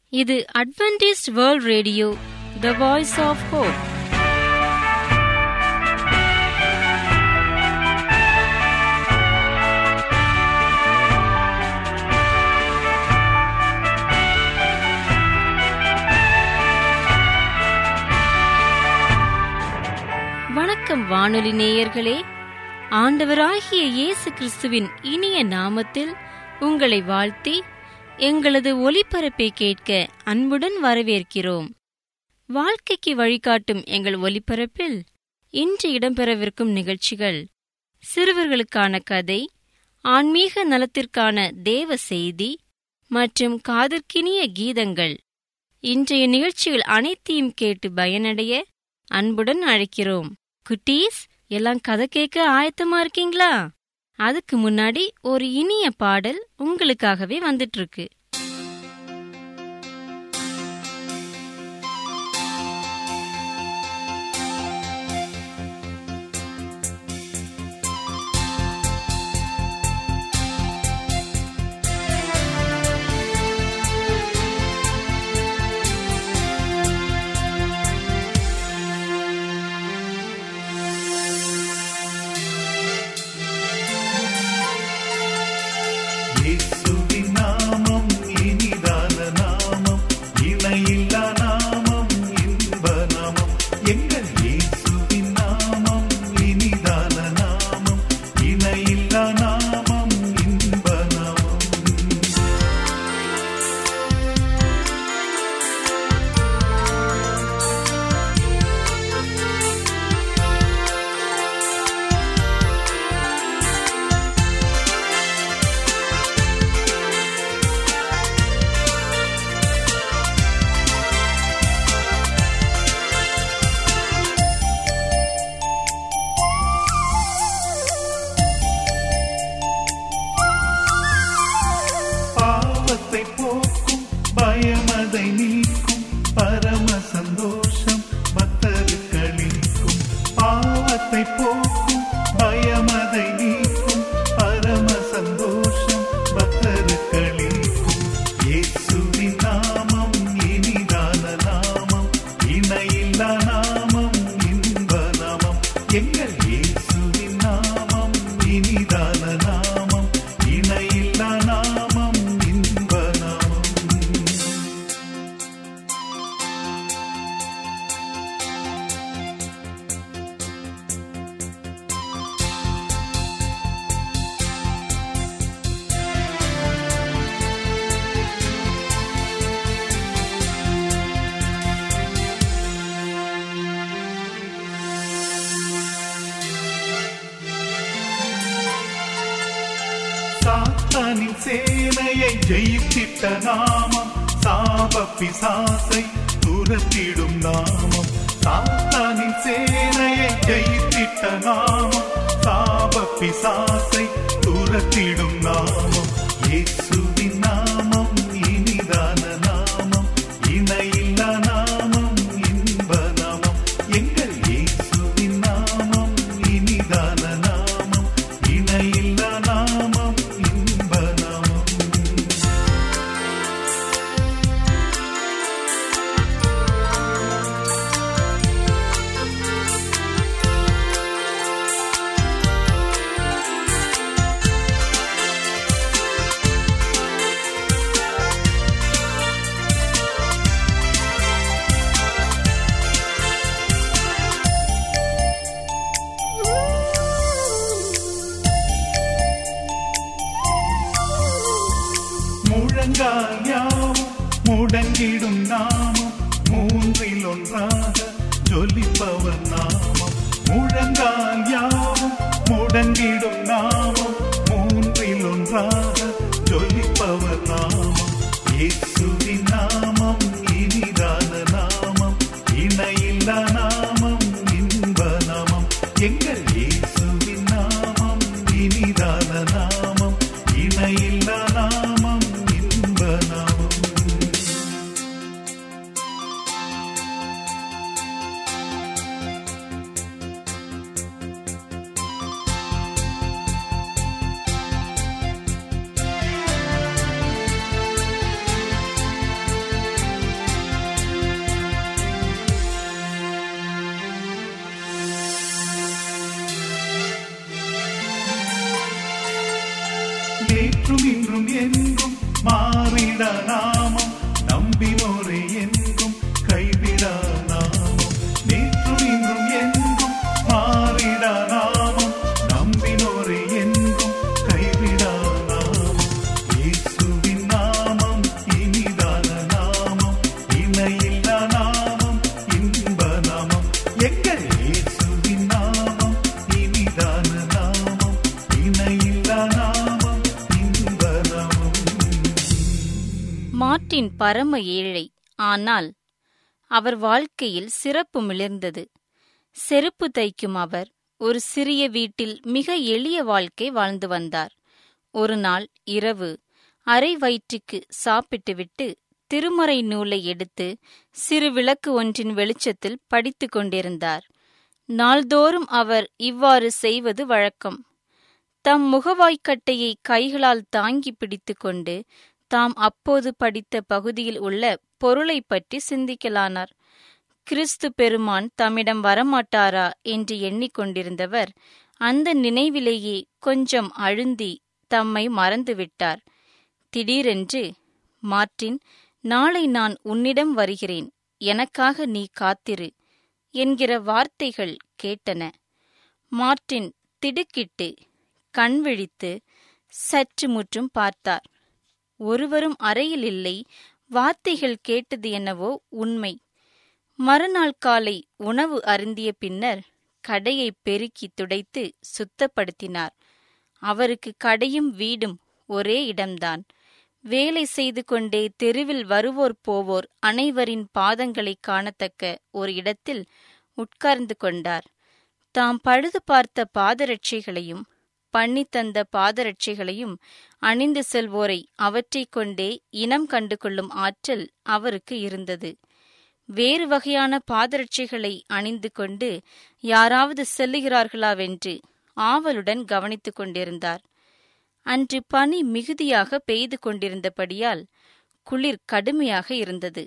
இது Adventist world radio the voice of hope வணக்கம் வானொலி நேயர்களே ஆண்டவராகிய இயேசு கிறிஸ்துவின் இனிய நாமத்தில் உங்களை வாழ்த்தி எங்களது ஒலிபரப்பை கேட்க அன்புடன் வரவேற்கிறோம் வாழ்க்கைக்கு வழிகாட்டும் எங்கள் ஒலிபரப்பில் இன்று இடம்பெறவிருக்கும் நிகழ்ச்சிகள் சிறுவர்களுக்கான கதை ஆன்மீக நலத்திற்கான தேவ செய்தி மற்றும் காதற்கினிய கீதங்கள் இன்றைய நிகழ்ச்சிகள் அனைத்தையும் கேட்டு பயனடைய அன்புடன் அழைக்கிறோம் குட்டீஸ் எல்லாம் கதை கேட்க ஆயத்தமா இருக்கீங்களா அதுக்கு முன்னாடி ஒரு இனிய பாடல் உங்களுக்காகவே வந்துட்டு இருக்கு இயேசுவின் நாமம் இனிதான நாமம் இணையில்லா நாமம் இன்ப நாமம் எங்கள் இயேசுவின் நாமம் இனிதான நாமம் இணையில்லா நாமம் இன்ப நாமம் பாவத்தை போக்கும் பயமதை நீக்கும் பரம சந்தோஷம் பக்தருக்களிக்கும் பாவத்தை போக்கும் பயமதை நீக்கும் பரம சந்தோஷம் பக்தருக்களிக்கும் இயேசுவின் நாமம் இனிதான நாமம் இணையில்லா நாமம் இன்ப நாமம் எங்கள் இயேசுவின் நாமம் இனிதான நாமம் இணையில்லா நாமம் இன்ப நாமம் சாத்தானின் சேனையை ஜெயித்திட்ட நாமம் சாப பிசாசை துரத்திடும் நாமம் சாத்தானின் சேனையை ஜெயித்திட்ட நாமம் சாப பிசாசை துரத்திடும் நாமம் இயேசுவின் நாமம் இனிதான நாமம் இணையில்லா நாமம் இன்ப நாமம் எங்கள் இயேசுவின் நாமம் இனிதான நாமம் இணையில்லா நாமம் இன்ப நாமம் முழங்கால் யாவும் முடங்கிடும் நாமம் மூன்றில் ஒன்றாக ஜொலிப்பவர் நாமம் முழங்கால் யாவும் முடங்கிடும் நாமம் மூன்றில் ஒன்றாக ஜொலிப்பவர் நாமம் இயேசுவின் நாமம் இனிதான நாமம் இணையில்லா நாமம் இன்ப நாமம் எங்கள் இயேசுவின் நாமம் இனிதான நாமம் இணையில்லா நாமம் இன்ப நாமம் நம்பினோரை என்றும் கைவிடா நாமம் நேற்றும் இன்றும் என்றும் மாறிடா நாமம் நம்பினோரை என்றும் கைவிடா நாமம் இயேசுவின் நாமம் இனிதான நாமம் இணையில்லா நாமம் இன்ப நாமம் எங்கள் இயேசுவின் நாமம் இனிதான நாமம் இணையில்லா நாமம் இன்ப நாமம் மார்ட்டின் பரம ஏழை ஆனால் அவர் வாழ்க்கையில் சிறப்பு மிளிர்ந்தது செருப்பு தைக்கும் அவர் ஒரு சிறிய வீட்டில் மிக எளிய வாழ்க்கை வாழ்ந்து வந்தார் ஒரு நாள் இரவு அரை வயிற்றுக்கு சாப்பிட்டுவிட்டு திருமறை நூலை எடுத்து சிறு விளக்கு ஒன்றின் வெளிச்சத்தில் படித்துக் கொண்டிருந்தார் நாள்தோறும் அவர் இவ்வாறு செய்வது வழக்கம் தம் முகவாய்க்கட்டையை கைகளால் தாங்கி பிடித்துக்கொண்டு தாம் அப்போது படித்த பகுதியில் உள்ள பொருளைப் பற்றி சிந்திக்கலானார் கிறிஸ்து பெருமான் தம்மிடம் வரமாட்டாரா என்று எண்ணிக்கொண்டிருந்தவர் அந்த நினைவிலேயே கொஞ்சம் அழுந்தி தம்மை மறந்துவிட்டார் திடீரென்று மார்ட்டின் நாளை நான் உன்னிடம் வருகிறேன் எனக்காக நீ காத்திரு என்கிற வார்த்தைகள் கேட்டன மார்ட்டின் திடுக்கிட்டு கண் விழித்து சற்று முற்றும் பார்த்தார் ஒருவரும் அறையில் இல்லை வார்த்தைகள் கேட்டது என்னவோ உண்மை மறுநாள் காலை உணவு அருந்திய பின்னர் கடையை பெருக்கி துடைத்து சுத்தப்படுத்தினார் அவருக்கு கடையும் வீடும் ஒரே இடம்தான் வேலை செய்து கொண்டே தெருவில் வருவோர் போவோர் அனைவரின் பாதங்களை காணத்தக்க ஒரு இடத்தில் உட்கார்ந்து கொண்டார் தாம் பழுது பார்த்த பாதரட்சைகளையும் பண்ணித் தந்த பாதரட்சைகளையும் அணிந்து செல்வோரை அவற்றைக் கொண்டே இனம் கண்டு கொள்ளும் ஆற்றல் அவருக்கு இருந்தது வேறு வகையான பாதரட்சைகளை அணிந்து கொண்டு யாராவது செல்லுகிறார்களாவென்று ஆவலுடன் கவனித்துக் கொண்டிருந்தார் அன்று பனி மிகுதியாக பெய்து கொண்டிருந்தபடியால் குளிர் கடுமையாக இருந்தது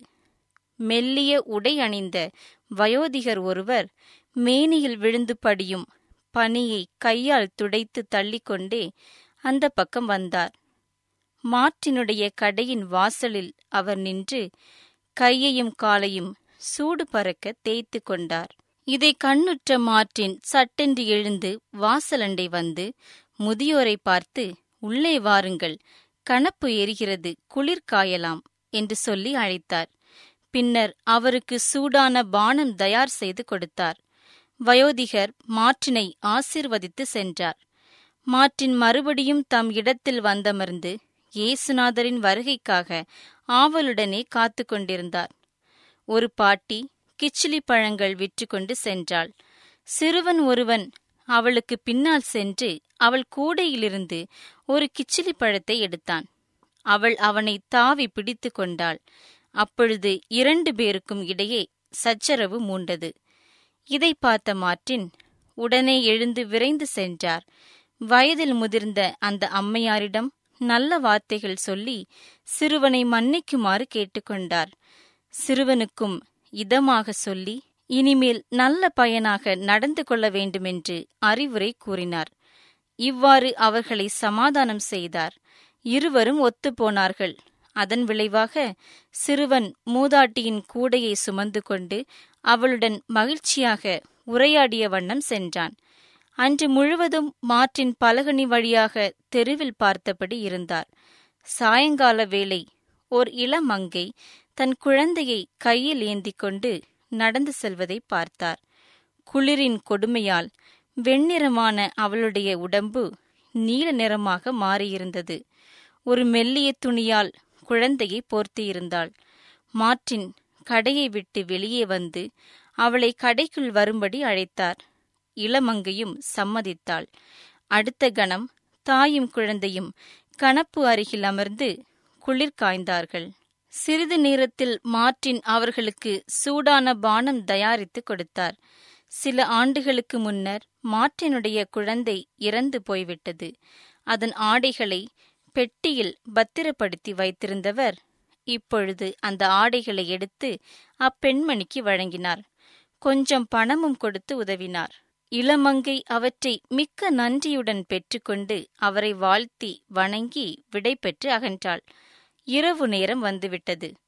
மெல்லிய உடை அணிந்த வயோதிகர் ஒருவர் மேனியில் விழுந்து படியும் பனியை கையால் துடைத்து தள்ளிக்கொண்டே அந்த பக்கம் வந்தார் மார்ட்டினுடைய கடையின் வாசலில் அவர் நின்று கையையும் காலையும் சூடு பறக்க தேய்த்து கொண்டார் இதை கண்ணுற்ற மார்ட்டின் சட்டென்று எழுந்து வாசலண்டை வந்து முதியோரை பார்த்து உள்ளே வாருங்கள் கணப்பு எரிகிறது குளிர் காயலாம் என்று சொல்லி அழைத்தார் பின்னர் அவருக்கு சூடான பானம் தயார் செய்து கொடுத்தார் வயோதிகர் மார்ட்டினை ஆசிர்வதித்து சென்றார் மார்ட்டின் மறுபடியும் தம் இடத்தில் வந்தமர்ந்து இயேசுநாதரின் வருகைக்காக ஆவலுடனே காத்து கொண்டிருந்தார் ஒரு பாட்டி கிச்சிலி பழங்கள் விற்று கொண்டு சென்றாள் சிறுவன் ஒருவன் அவளுக்கு பின்னால் சென்று அவள் கூடையிலிருந்து ஒரு கிச்சிலி பழத்தை எடுத்தான் அவள் அவனை தாவி பிடித்து கொண்டாள் அப்பொழுது இரண்டு பேருக்கும் இடையே சச்சரவு மூண்டது இதை பார்த்த மார்ட்டின் உடனே எழுந்து விரைந்து சென்றார் வயதில் முதிர்ந்த அந்த அம்மையாரிடம் நல்ல வார்த்தைகள் சொல்லி சிறுவனை மன்னிக்குமாறு கேட்டுக்கொண்டார் சிறுவனுக்கும் இதமாக சொல்லி இனிமேல் நல்ல பயனாக நடந்து கொள்ள வேண்டுமென்று அறிவுரை கூறினார் இவ்வாறு அவர்களை சமாதானம் செய்தார் இருவரும் ஒத்துப்போனார்கள் அதன் விளைவாக சிறுவன் மூதாட்டியின் கூடையை சுமந்து கொண்டு அவளுடன் மகிழ்ச்சியாக உரையாடிய வண்ணம் சென்றான் அன்று முழுவதும் மாற்றின் பலகனி வழியாக தெருவில் பார்த்தபடி இருந்தார் சாயங்கால வேளை ஓர் இளமங்கை தன் குழந்தையை கையில் ஏந்திக் கொண்டு நடந்து செல்வதை பார்த்தார் குளிரின் கொடுமையால் வெண்ணிறமான அவளுடைய உடம்பு நீல நிறமாக மாறியிருந்தது ஒரு மெல்லிய துணியால் குழந்தையை போர்த்தியிருந்தாள் மார்ட்டின் கடையை விட்டு வெளியே வந்து அவளை கடைக்குள் வரும்படி அழைத்தார் இளமங்கையும் சம்மதித்தாள் அடுத்த கணம் தாயும் குழந்தையும் கணப்பு அருகில் அமர்ந்து குளிர் காய்ந்தார்கள் சிறிது நேரத்தில் மார்ட்டின் அவர்களுக்கு சூடான பானம் தயாரித்து கொடுத்தார் சில ஆண்டுகளுக்கு முன்னர் மார்ட்டினுடைய குழந்தை இறந்து போய்விட்டது அதன் ஆடைகளை பெட்டியில் பத்திரப்படுத்தி வைத்திருந்தவர் இப்பொழுது அந்த ஆடைகளை எடுத்து அப்பெண்மணிக்கு வழங்கினார் கொஞ்சம் பணமும் கொடுத்து உதவினார் இளமங்கை அவற்றை மிக்க நன்றியுடன் பெற்றுக்கொண்டு அவரை வாழ்த்தி வணங்கி விடை பெற்று அகன்றாள் இரவு நேரம் வந்துவிட்டது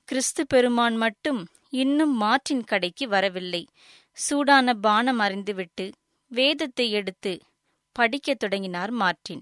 கிறிஸ்து பெருமான் மட்டும் இன்னும் மாற்றின் கடைக்கு வரவில்லை சூடான பானம் அறிந்துவிட்டு வேதத்தை எடுத்து படிக்கத் தொடங்கினார் மார்ட்டின்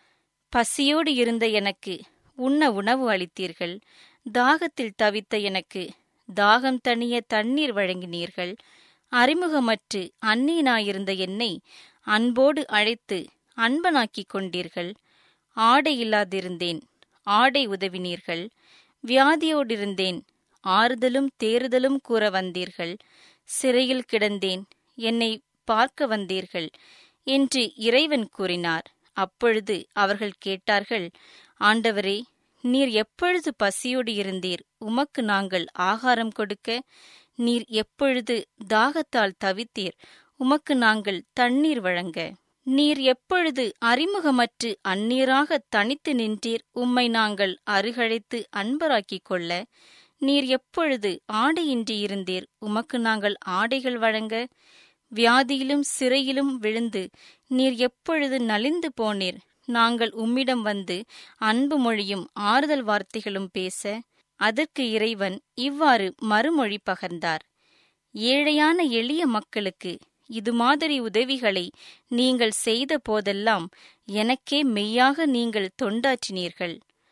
பசியோடு இருந்த எனக்கு உண்ண உணவு அளித்தீர்கள் தாகத்தில் தவித்த எனக்கு தாகம் தணிய தண்ணீர் வழங்கினீர்கள் அறிமுகமற்று அந்நியனாயிருந்த என்னை அன்போடு அழைத்து அன்பனாக்கிக் கொண்டீர்கள் ஆடை இல்லாதிருந்தேன் ஆடை உதவினீர்கள் வியாதியோடிருந்தேன் ஆறுதலும் தேறுதலும் கூற வந்தீர்கள் சிறையில் கிடந்தேன் என்னை பார்க்க வந்தீர்கள் என்று இறைவன் கூறினார் அப்பொழுது அவர்கள் கேட்டார்கள் ஆண்டவரே நீர் எப்பொழுது பசியோடு இருந்தீர் உமக்கு நாங்கள் ஆகாரம் கொடுக்க நீர் எப்பொழுது தாகத்தால் தவித்தீர் உமக்கு நாங்கள் தண்ணீர் வழங்க நீர் எப்பொழுது அறிமுகமற்று அந்நீராக தனித்து நின்றீர் உம்மை நாங்கள் அருகழைத்து அன்பராக்கிக் கொள்ள நீர் எப்பொழுது ஆடையின்றி இருந்தீர் உமக்கு நாங்கள் ஆடைகள் வழங்க வியாதியிலும் சிறையிலும் விழுந்து நீர் எப்பொழுது நலிந்து போனீர் நாங்கள் உம்மிடம் வந்து அன்பு மொழியும் ஆறுதல் வார்த்தைகளும் பேச அதற்கு இறைவன் இவ்வாறு மறுமொழி பகர்ந்தார் ஏழையான எளிய மக்களுக்கு இது மாதிரி உதவிகளை நீங்கள் செய்த போதெல்லாம் எனக்கே மெய்யாக நீங்கள் தொண்டாற்றினீர்கள்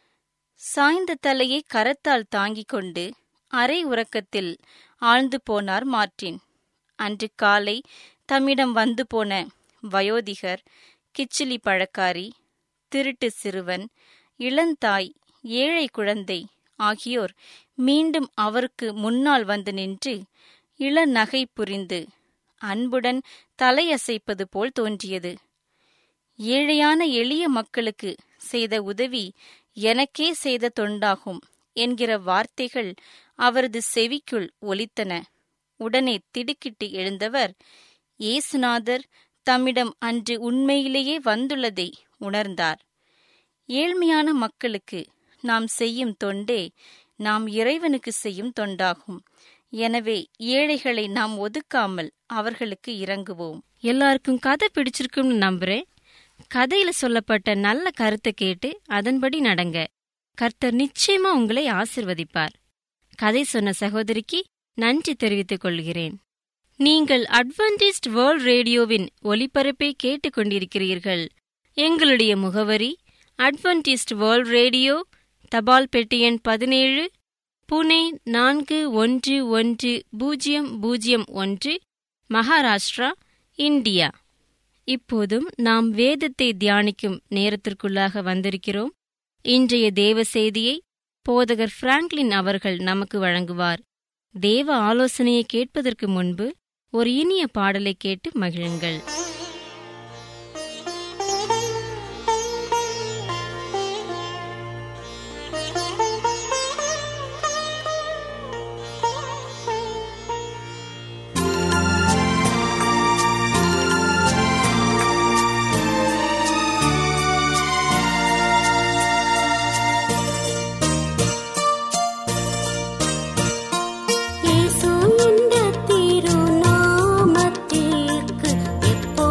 சாய்ந்த தலையை கரத்தால் தாங்கிக் கொண்டு அரை உறக்கத்தில் ஆழ்ந்து போனார் மார்ட்டின் அன்று காலை தம்மிடம் வந்து போன வயோதிகர் கிச்சிலி பழக்காரி திருட்டு சிறுவன் இளந்தாய் ஏழை குழந்தை ஆகியோர் மீண்டும் அவருக்கு முன்னால் வந்து நின்று இளநகை புரிந்து அன்புடன் தலையசைப்பது போல் தோன்றியது ஏழையான எளிய மக்களுக்கு செய்த உதவி எனக்கே செய்த தொண்டாகும் என்கிற வார்த்தைகள் அவரது செவிக்குள் ஒலித்தன உடனே திடுக்கிட்டு எழுந்தவர் இயேசுநாதர் தம்மிடம் அன்று உண்மையிலேயே வந்துள்ளதை உணர்ந்தார் ஏழ்மையான மக்களுக்கு நாம் செய்யும் தொண்டே நாம் இறைவனுக்கு செய்யும் தொண்டாகும் எனவே ஏழைகளை நாம் ஒதுக்காமல் அவர்களுக்கு இறங்குவோம் எல்லாருக்கும் கதை பிடிச்சிருக்கும்னு நம்புறேன் கதையில சொல்லப்பட்ட நல்ல கருத்தை கேட்டு அதன்படி நடங்க கர்த்தர் நிச்சயமா உங்களை ஆசிர்வதிப்பார் கதை சொன்ன சகோதரிக்கு நன்றி தெரிவித்துக் கொள்கிறேன் நீங்கள் அட்வென்டிஸ்ட் வேர்ல்ட் ரேடியோவின் ஒலிபரப்பை கேட்டுக்கொண்டிருக்கிறீர்கள் எங்களுடைய முகவரி அட்வென்டிஸ்ட் வேர்ல்ட் ரேடியோ தபால் பெட்டி எண் பதினேழு புனே நான்கு ஒன்று ஒன்று பூஜ்ஜியம் பூஜ்ஜியம் ஒன்று மகாராஷ்டிரா இந்தியா இப்போதும் நாம் வேதத்தை தியானிக்கும் நேரத்திற்குள்ளாக வந்திருக்கிறோம் இன்றைய தேவ செய்தியை போதகர் பிராங்க்லின் அவர்கள் நமக்கு வழங்குவார் தேவ ஆலோசனையை கேட்பதற்கு முன்பு ஒரு இனிய பாடலை கேட்டு மகிழுங்கள் இயேசு என்ற திருநாமத்திற்கு எப்போ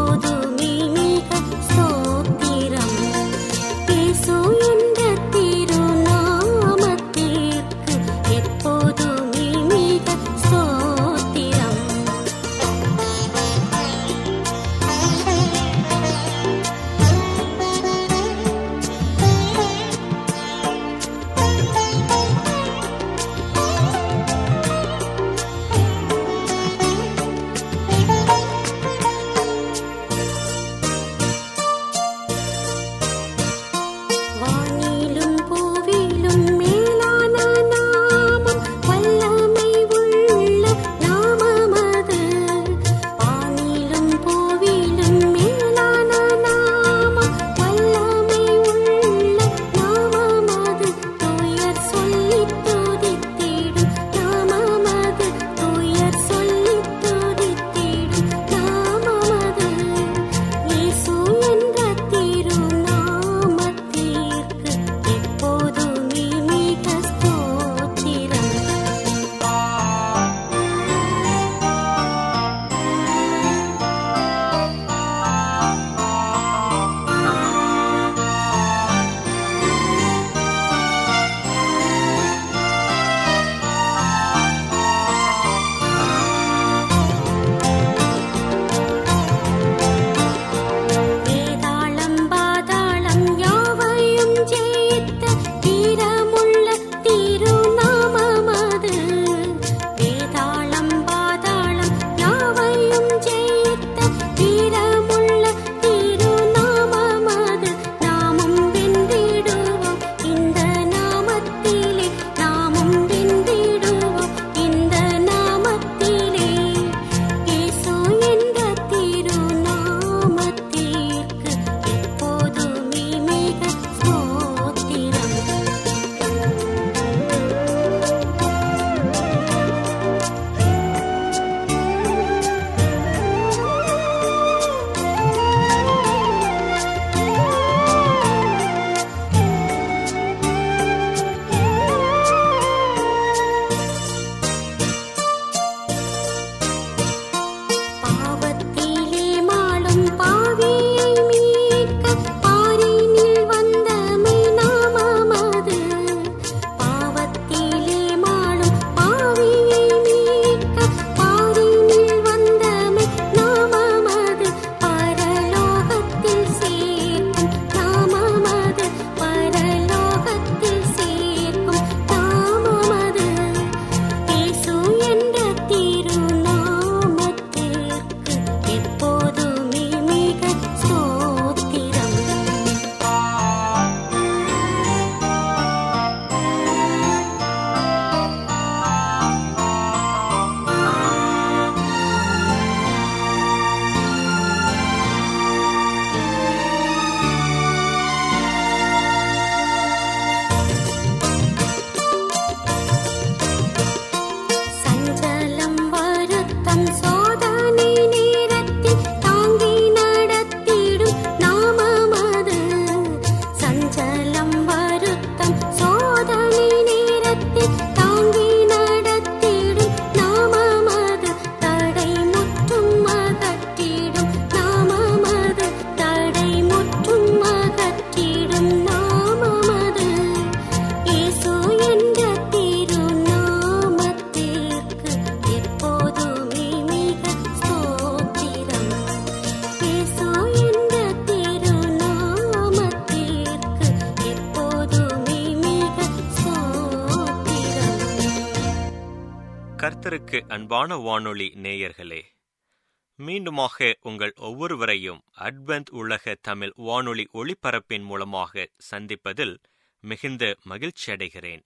கர்த்தருக்கு அன்பான வானொலி நேயர்களே மீண்டுமாக உங்கள் ஒவ்வொருவரையும் அட்வென்த் உலக தமிழ் வானொலி ஒளிபரப்பின் மூலமாக சந்திப்பதில் மிகுந்த மகிழ்ச்சி அடைகிறேன்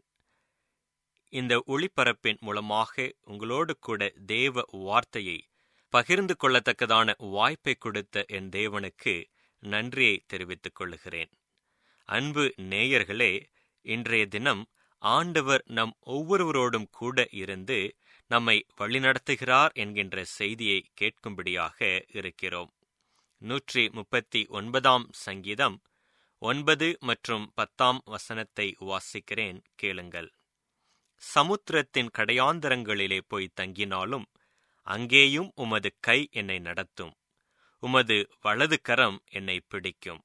இந்த ஒளிபரப்பின் மூலமாக உங்களோடு கூட தேவ வார்த்தையை பகிர்ந்து கொள்ளத்தக்கதான வாய்ப்பை கொடுத்த என் தேவனுக்கு நன்றியை தெரிவித்துக் கொள்கிறேன் அன்பு நேயர்களே இன்றைய தினம் ஆண்டவர் நம் ஒவ்வொருவரோடும் கூட இருந்து நம்மை வழிநடத்துகிறார் என்கின்ற செய்தியை கேட்கும்படியாக இருக்கிறோம் நூற்றி முப்பத்தி ஒன்பதாம் சங்கீதம் ஒன்பது மற்றும் பத்தாம் வசனத்தை வாசிக்கிறேன் கேளுங்கள் சமுத்திரத்தின் கடையாந்தரங்களிலே போய் தங்கினாலும் அங்கேயும் உமது கை என்னை நடத்தும் உமது வலது கரம் என்னை பிடிக்கும்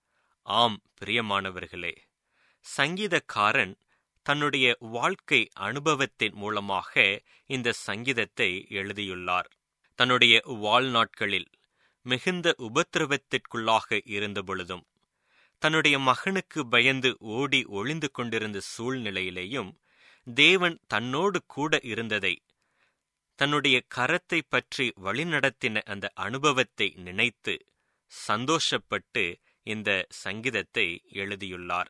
ஆம் பிரியமானவர்களே சங்கீதக்காரன் தன்னுடைய வாழ்க்கை அனுபவத்தின் மூலமாக இந்த சங்கீதத்தை எழுதியுள்ளார் தன்னுடைய வாழ்நாட்களில் மிகுந்த உபத்திரவத்திற்குள்ளாக இருந்த பொழுதும் தன்னுடைய மகனுக்கு பயந்து ஓடி ஒளிந்து கொண்டிருந்த சூழ்நிலையிலேயும் தேவன் தன்னோடு கூட இருந்ததை தன்னுடைய கரத்தை பற்றி வழிநடத்தின அந்த அனுபவத்தை நினைத்து சந்தோஷப்பட்டு இந்த சங்கீதத்தை எழுதியுள்ளார்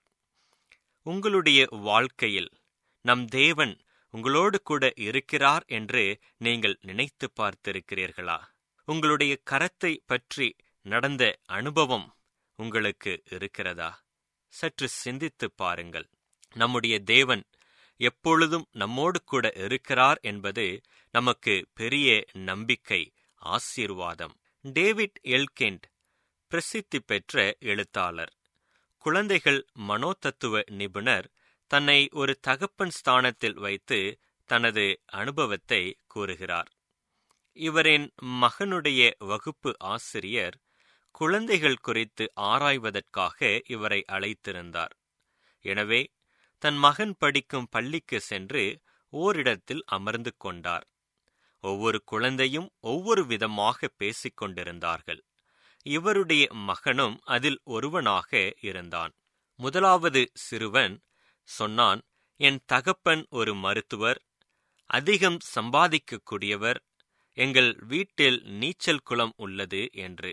உங்களுடைய வாழ்க்கையில் நம் தேவன் உங்களோடு கூட இருக்கிறார் என்று நீங்கள் நினைத்து பார்த்திருக்கிறீர்களா உங்களுடைய கரத்தை பற்றி நடந்த அனுபவம் உங்களுக்கு இருக்கிறதா சற்று சிந்தித்து பாருங்கள் நம்முடைய தேவன் எப்பொழுதும் நம்மோடு கூட இருக்கிறார் என்பது நமக்கு பெரிய நம்பிக்கை ஆசீர்வாதம் டேவிட் எல்கெண்ட் பிரசித்தி பெற்ற எழுத்தாளர் குழந்தைகள் மனோதத்துவ நிபுணர் தன்னை ஒரு தகப்பன் ஸ்தானத்தில் வைத்து தனது அனுபவத்தை கூறுகிறார் இவரின் மகனுடைய வகுப்பு ஆசிரியர் குழந்தைகள் குறித்து ஆராய்வதற்காக இவரை அழைத்திருந்தார் எனவே தன் மகன் படிக்கும் பள்ளிக்கு சென்று ஓரிடத்தில் அமர்ந்து கொண்டார் ஒவ்வொரு குழந்தையும் ஒவ்வொரு விதமாக பேசிக் கொண்டிருந்தார்கள் இவருடைய மகனும் அதில் ஒருவனாக இருந்தான் முதலாவது சிறுவன் சொன்னான் என் தகப்பன் ஒரு மருத்துவர் அதிகம் சம்பாதிக்கக்கூடியவர் எங்கள் வீட்டில் நீச்சல் குளம் உள்ளது என்று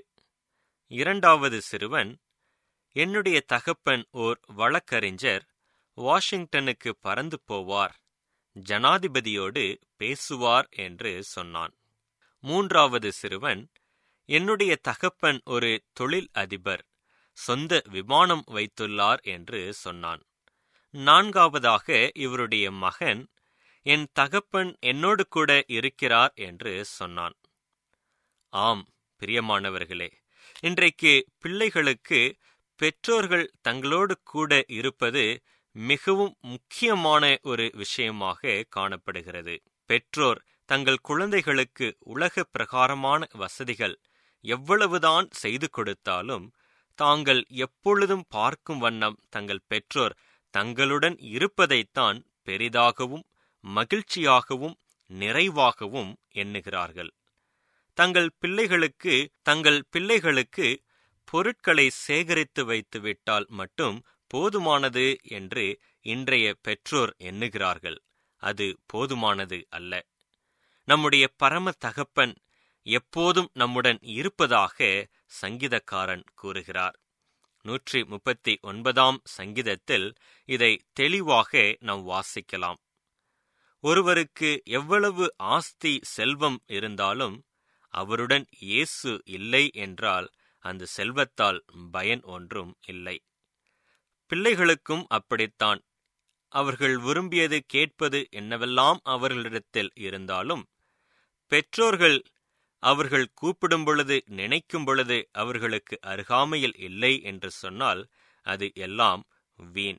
இரண்டாவது சிறுவன் என்னுடைய தகப்பன் ஓர் வழக்கறிஞர் வாஷிங்டனுக்கு பறந்து போவார் ஜனாதிபதியோடு பேசுவார் என்று சொன்னான் மூன்றாவது சிறுவன் என்னுடைய தகப்பன் ஒரு தொழில் அதிபர் சொந்த விமானம் வைத்துள்ளார் என்று சொன்னான் நான்காவதாக இவருடைய மகன் என் தகப்பன் என்னோடு கூட இருக்கிறார் என்று சொன்னான் ஆம் பிரியமானவர்களே இன்றைக்கு பிள்ளைகளுக்கு பெற்றோர்கள் தங்களோடு கூட இருப்பது மிகவும் முக்கியமான ஒரு விஷயமாக காணப்படுகிறது பெற்றோர் தங்கள் குழந்தைகளுக்கு உலக பிரகாரமான வசதிகள் எவ்வளவுதான் செய்து கொடுத்தாலும் தாங்கள் எப்பொழுதும் பார்க்கும் வண்ணம் தங்கள் பெற்றோர் தங்களுடன் இருப்பதைத்தான் பெரிதாகவும் மகிழ்ச்சியாகவும் நிறைவாகவும் எண்ணுகிறார்கள் தங்கள் பிள்ளைகளுக்கு தங்கள் பிள்ளைகளுக்கு பொருட்களை சேகரித்து வைத்து விட்டால் மட்டும் போதுமானது என்று இன்றைய பெற்றோர் எண்ணுகிறார்கள் அது போதுமானது அல்ல நம்முடைய பரம தகப்பன் எப்போதும் நம்முடன் இருப்பதாக சங்கீதக்காரன் கூறுகிறார் நூற்றி முப்பத்தி ஒன்பதாம் சங்கீதத்தில் இதை தெளிவாக நாம் வாசிக்கலாம் ஒருவருக்கு எவ்வளவு ஆஸ்தி செல்வம் இருந்தாலும் அவருடன் இயேசு இல்லை என்றால் அந்த செல்வத்தால் பயன் ஒன்றும் இல்லை பிள்ளைகளுக்கும் அப்படித்தான் அவர்கள் விரும்பியது கேட்பது என்னவெல்லாம் அவர்களிடத்தில் இருந்தாலும் பெற்றோர்கள் அவர்கள் கூப்பிடும் பொழுது நினைக்கும் பொழுது அவர்களுக்கு அருகாமையில் இல்லை என்று சொன்னால் அது எல்லாம் வீண்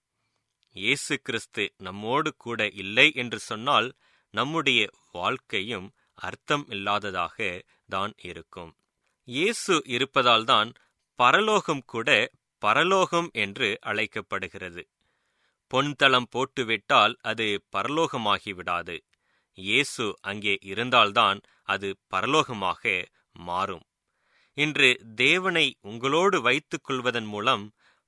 இயேசு கிறிஸ்து நம்மோடு கூட இல்லை என்று சொன்னால் நம்முடைய வாழ்க்கையும் அர்த்தம் இல்லாததாக தான் இருக்கும் இயேசு இருப்பதால்தான் பரலோகம் கூட பரலோகம் என்று அழைக்கப்படுகிறது பொன்தளம் போட்டுவிட்டால் அது பரலோகமாகி விடாது இயேசு அங்கே இருந்தால்தான் அது பரலோகமாக மாறும் இன்று தேவனை உங்களோடு வைத்துக் கொள்வதன் மூலம்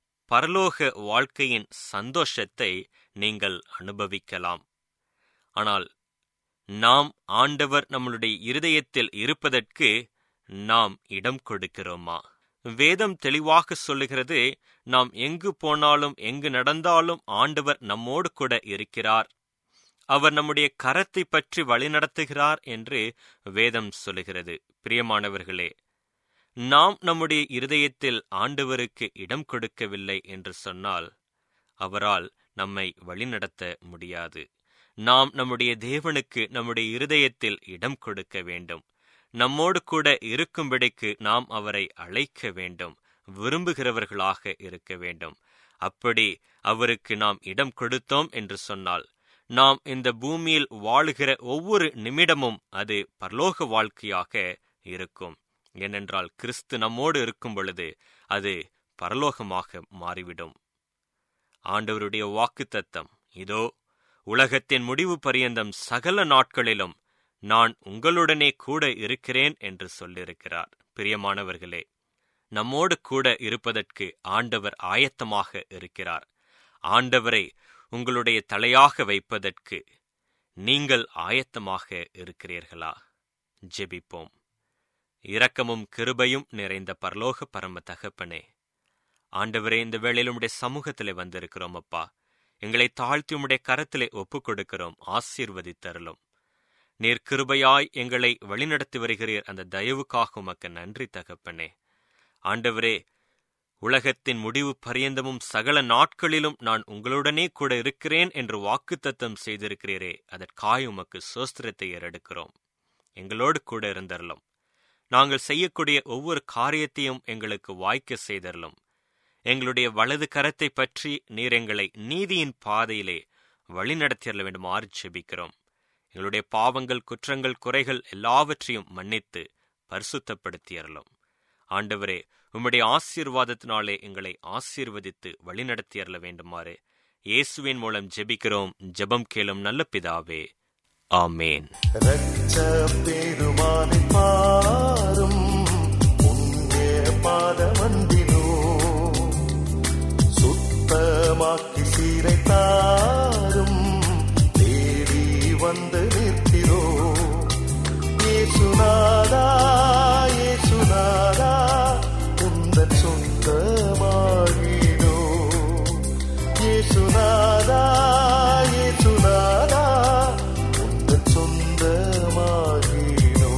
பரலோக வாழ்க்கையின் சந்தோஷத்தை நீங்கள் அனுபவிக்கலாம் ஆனால் நாம் ஆண்டவர் நம்மளுடைய இருதயத்தில் இருப்பதற்கு நாம் இடம் கொடுக்கிறோமா வேதம் தெளிவாக சொல்லுகிறது நாம் எங்கு போனாலும் எங்கு நடந்தாலும் ஆண்டவர் நம்மோடு கூட இருக்கிறார் அவர் நம்முடைய கரத்தை பற்றி வழிநடத்துகிறார் என்று வேதம் சொல்லுகிறது பிரியமானவர்களே நாம் நம்முடைய இருதயத்தில் ஆண்டவருக்கு இடம் கொடுக்கவில்லை என்று சொன்னால் அவரால் நம்மை வழிநடத்த முடியாது நாம் நம்முடைய தேவனுக்கு நம்முடைய இருதயத்தில் இடம் கொடுக்க வேண்டும் நம்மோடு கூட இருக்கும்படிக்கு நாம் அவரை அழைக்க வேண்டும் விரும்புகிறவர்களாக இருக்க வேண்டும் அப்படி அவருக்கு நாம் இடம் கொடுத்தோம் என்று சொன்னால் நாம் இந்த பூமியில் வாழுகிற ஒவ்வொரு நிமிடமும் அது பரலோக வாழ்க்கையாக இருக்கும் ஏனென்றால் கிறிஸ்து நம்மோடு இருக்கும் பொழுது அது பரலோகமாக மாறிவிடும் ஆண்டவருடைய வாக்குத்தத்தம் இதோ உலகத்தின் முடிவு பரியந்தம் சகல நாட்களிலும் நான் உங்களுடனே கூட இருக்கிறேன் என்று சொல்லியிருக்கிறார் பிரியமானவர்களே நம்மோடு கூட இருப்பதற்கு ஆண்டவர் ஆயத்தமாக இருக்கிறார் ஆண்டவரை உங்களுடைய தலையாக வைப்பதற்கு நீங்கள் ஆயத்தமாக இருக்கிறீர்களா ஜெபிப்போம் இரக்கமும் கிருபையும் நிறைந்த பரலோக பரம தகப்பனே ஆண்டவரே இந்த வேளையில் உம்முடைய சமூகத்திலே வந்திருக்கிறோம் அப்பா எங்களை தாழ்த்தி உம்முடைய கரத்திலே ஒப்புக் கொடுக்கிறோம் ஆசீர்வதித்தருளும் நீர் கிருபையாய் எங்களை வழிநடத்தி வருகிறீர் அந்த தயவுக்காக உமக்கு நன்றி தகப்பனே ஆண்டவரே உலகத்தின் முடிவு பரியந்தமும் சகல நாட்களிலும் நான் உங்களுடனே கூட இருக்கிறேன் என்று வாக்குத்தத்தம் செய்திருக்கிறீரே அதற்காய் உமக்கு சோஸ்திரத்தை ஏறெடுக்கிறோம் எங்களோடு கூட இருந்தரலும் நாங்கள் செய்யக்கூடிய ஒவ்வொரு காரியத்தையும் எங்களுக்கு வாய்க்க செய்தரலும் எங்களுடைய வலது கரத்தை பற்றி நீர் எங்களை நீதியின் பாதையிலே வழிநடத்தியறல வேண்டுமாறு ஜெபிக்கிறோம் எங்களுடைய பாவங்கள் குற்றங்கள் குறைகள் எல்லாவற்றையும் மன்னித்து பரிசுத்தப்படுத்தியறலும் ஆண்டவரே உம்முடைய ஆசீர்வாதத்தினாலே எங்களை ஆசீர்வதித்து வழிநடத்தியறல வேண்டுமாறு இயேசுவின் மூலம் ஜெபிக்கிறோம் ஜெபம் கேளும் நல்ல பிதாவே ஆமேன் ரட்ச பெருமானை பாரும் புண்ணிய பாதமன்பினோ சுத்தமாக்கி சீரை தாரும் தேடி வந்து நிற்கிறோ ஏசுநாதா ஏசுநாதா உந்தன் சொந்தமாகினோ ஏசுநாதா ஏசுநாதா உந்தன் சொந்தமாகினோ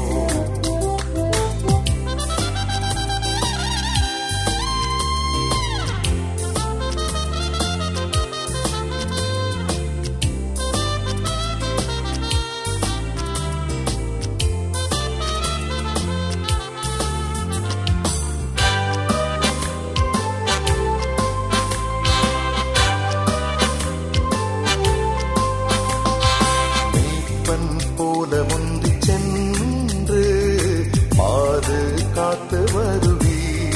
மெய்ப்பன் போல முந்தி சென்று பாது காத்து வருவி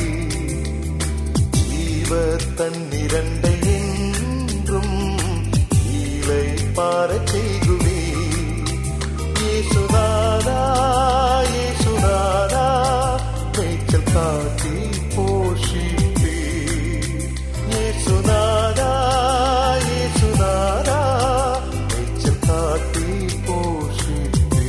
ஜீவ தன்னிரண்டை என்றும் ஈலை பாரச் செய்குவி ஏசுநாதா ஏசுநாதா மேய்ச்சல் காட்டி போஷிப்பி ஏசுநாதா ஏசுநாதா மேய்ச்சல் காட்டி போஷிப்பி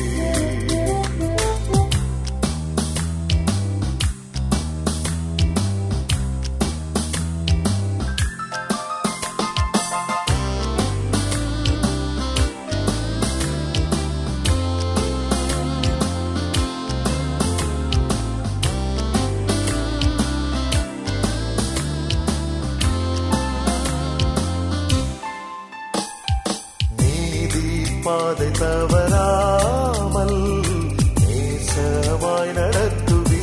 நீதி பாதை தவறாமல் நேசமாய் நடத்துவி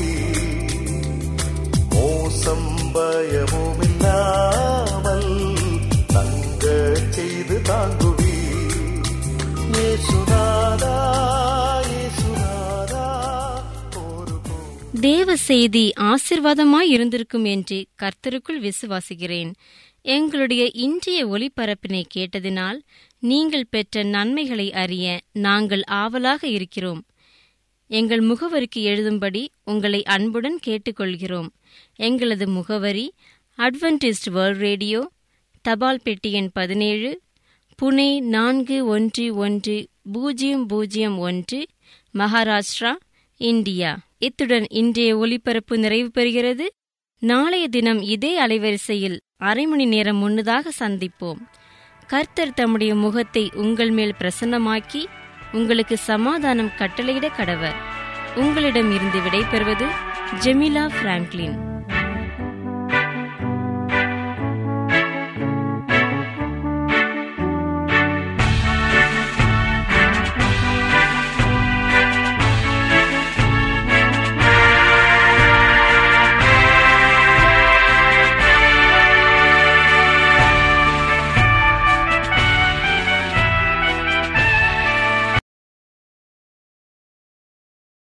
மோசம் பயமும் இல்லாமல் தங்க செய்து தாங்குவி ஏசுநாதா ஏசுநாதா ஒரு தேவ செய்தி ஆசிர்வாதமாய் இருந்திருக்கும் என்று கர்த்தருக்குள் விசுவாசிக்கிறேன் எங்களுடைய இன்றைய ஒளிபரப்பினை கேட்டதினால் நீங்கள் பெற்ற நன்மைகளை அறிய நாங்கள் ஆவலாக இருக்கிறோம் எங்கள் முகவரிக்கு எழுதும்படி உங்களை அன்புடன் கேட்டுக்கொள்கிறோம் எங்களது முகவரி அட்வென்டிஸ்ட் வேர்ல்ட் ரேடியோ தபால் பெட்டி எண் பதினேழு புனே நான்கு ஒன்று ஒன்று பூஜ்ஜியம் பூஜ்ஜியம் ஒன்று மகாராஷ்டிரா இந்தியா இத்துடன் இன்றைய ஒலிபரப்பு நிறைவு பெறுகிறது நாளைய தினம் இதே அலைவரிசையில் அரை மணி நேரம் முன்னதாக சந்திப்போம் கர்த்தர் தம்முடைய முகத்தை உங்கள் மேல் பிரசன்னமாக்கி உங்களுக்கு சமாதானம் கட்டளையிட கடவர் உங்களிடம் இருந்து விடைபெறுவது ஜெமிலா பிராங்க்லின்